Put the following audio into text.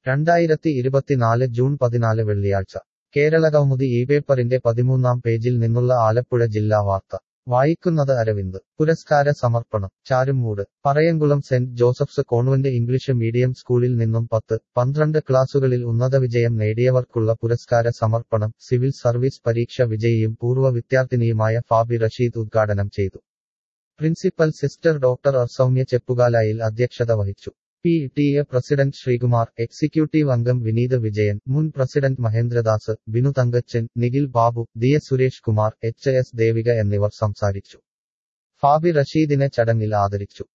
രണ്ടായിരത്തി ഇരുപത്തിനാല് ജൂൺ പതിനാല് വെള്ളിയാഴ്ച കേരളകൗമുദി ഈ പേപ്പറിന്റെ പതിമൂന്നാം പേജിൽ നിന്നുള്ള ആലപ്പുഴ ജില്ലാ വാർത്ത വായിക്കുന്നത് അരവിന്ദ് പുരസ്കാര സമർപ്പണം Charummoodu Parayankulam saint Joseph's convent English medium സ്കൂളിൽ നിന്നും പത്ത് പന്ത്രണ്ട് ക്ലാസുകളിൽ ഉന്നത വിജയം നേടിയവർക്കുള്ള പുരസ്കാര സമർപ്പണം സിവിൽ സർവീസ് പരീക്ഷ വിജയിയും പൂർവ്വ വിദ്യാർത്ഥിനിയുമായ ഫാബി റഷീദ് ഉദ്ഘാടനം ചെയ്തു പ്രിൻസിപ്പൽ സിസ്റ്റർ ഡോക്ടർ അർസൗമ്യ ചെപ്പുകാലായിൽ അധ്യക്ഷത വഹിച്ചു P T A president Sreekumar executive അംഗം വിനീത് വിജയൻ മുൻ president Mahendradas Binu Thankachan Nikhil Babu D S Suresh Kumar H S Devika എന്നിവർ സംസാരിച്ചു ഫാബി റഷീദിനെ ചടങ്ങിൽ ആദരിച്ചു